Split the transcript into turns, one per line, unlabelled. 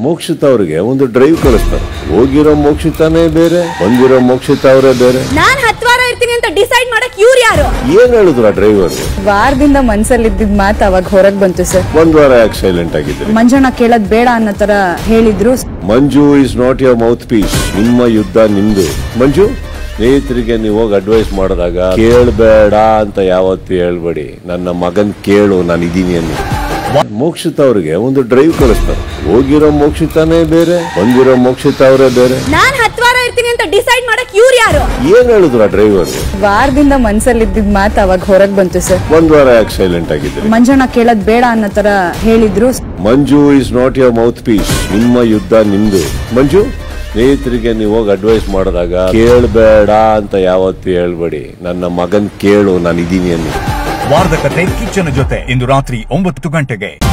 ಮೋಕ್ಷಿತ ಅವ್ರಿಗೆ ಒಂದು ಡ್ರೈವ್ ಕಳಿಸ್ತಾರೆ ಹೋಗಿರೋ ಮೋಕ್ಷಿತಾನೇ ಬೇರೆ ಬಂದಿರೋ ಮೋಕ್ಷಿತ ಅವರೇ ಬೇರೆ
ನಾನ್ ಹತ್ತು ವಾರ ಇರ್ತೀನಿ ಅಂತ ಡಿಸೈಡ್ ಮಾಡಕ್ ಇವ್ರು ಯಾರು
ಏನ್ ಹೇಳಿದ್ರು ಆ ಡ್ರೈವರ್
ವಾರದಿಂದ ಮನ್ಸಲ್ಲಿ ಇದ್ದಿದ್ ಮಾತು ಅವಾಗ ಹೊರಗ್ ಬಂತು ಸರ್
ಒಂದ್ ವಾರ ಯಾಕೆ ಸೈಲೆಂಟ್ ಆಗಿದ್ರಿ
ಮಂಜಣ್ಣ ಕೇಳೋದ್ ಬೇಡ ಅನ್ನೋ ತರ ಹೇಳಿದ್ರು
Manju is not your mouthpiece ನಿಮ್ಮ ಯುದ್ಧ ನಿಮ್ದು ಮಂಜು ಸ್ನೇಹಿತರಿಗೆ ನೀವು ಹೋಗಿ ಅಡ್ವೈಸ್ ಮಾಡಿದಾಗ ಕೇಳಬೇಡ ಅಂತ ಯಾವತ್ತು ಹೇಳ್ಬೇಡಿ ನನ್ನ ಮಗನ್ ಕೇಳು ನಾನು ಇದೀನಿ ಅನ್ನಿ ಮೋಕ್ಷಿತ ಅವ್ರಿಗೆ ಒಂದು ಡ್ರೈವ್ ಕಳಿಸ್ತಾರೆ ಹೋಗಿರೋ ಮೋಕ್ಷಿತಾನೇ ಬೇರೆ ಬಂದಿರೋ ಮೋಕ್ಷಿತ ಅವರೇ ಬೇರೆ
ನಾನ್ ಹತ್ತು ವಾರ ಇರ್ತೀನಿ ಅಂತ ಡಿಸೈಡ್ ಮಾಡಕ್ ಇವ್ರು ಯಾರು
ಏನ್ ಹೇಳಿದ್ರು ಆ ಡ್ರೈವರ್
ವಾರದಿಂದ ಮನ್ಸಲ್ಲಿ ಇದ್ದಿದ್ ಮಾತು ಅವಾಗ ಹೊರಗ್ ಬಂತು ಸರ್
ಒಂದ್ ವಾರ ಯಾಕೆ ಸೈಲೆಂಟ್ ಆಗಿದ್ರಿ
ಮಂಜಣ್ಣ ಕೇಳೋದ್ ಬೇಡ ಅನ್ನೋ ತರ ಹೇಳಿದ್ರು
Manju is not your mouthpiece ನಿಮ್ಮ ಯುದ್ಧ ನಿಮ್ದು ಮಂಜು ಸ್ನೇಹಿತರಿಗೆ ನೀವು ಹೋಗಿ ಅಡ್ವೈಸ್ ಮಾಡಿದಾಗ ಕೇಳಬೇಡ ಅಂತ ಯಾವತ್ತು ಹೇಳ್ಬೇಡಿ ನನ್ನ ಮಗನ್ ಕೇಳು ನಾನು ಇದೀನಿ ಅನ್ನಿ
ವಾರದ ಕತೆ ಕಿಚ್ಚನ ಜೊತೆ ಇಂದು ರಾತ್ರಿ ಒಂಬತ್ತು ಗಂಟೆಗೆ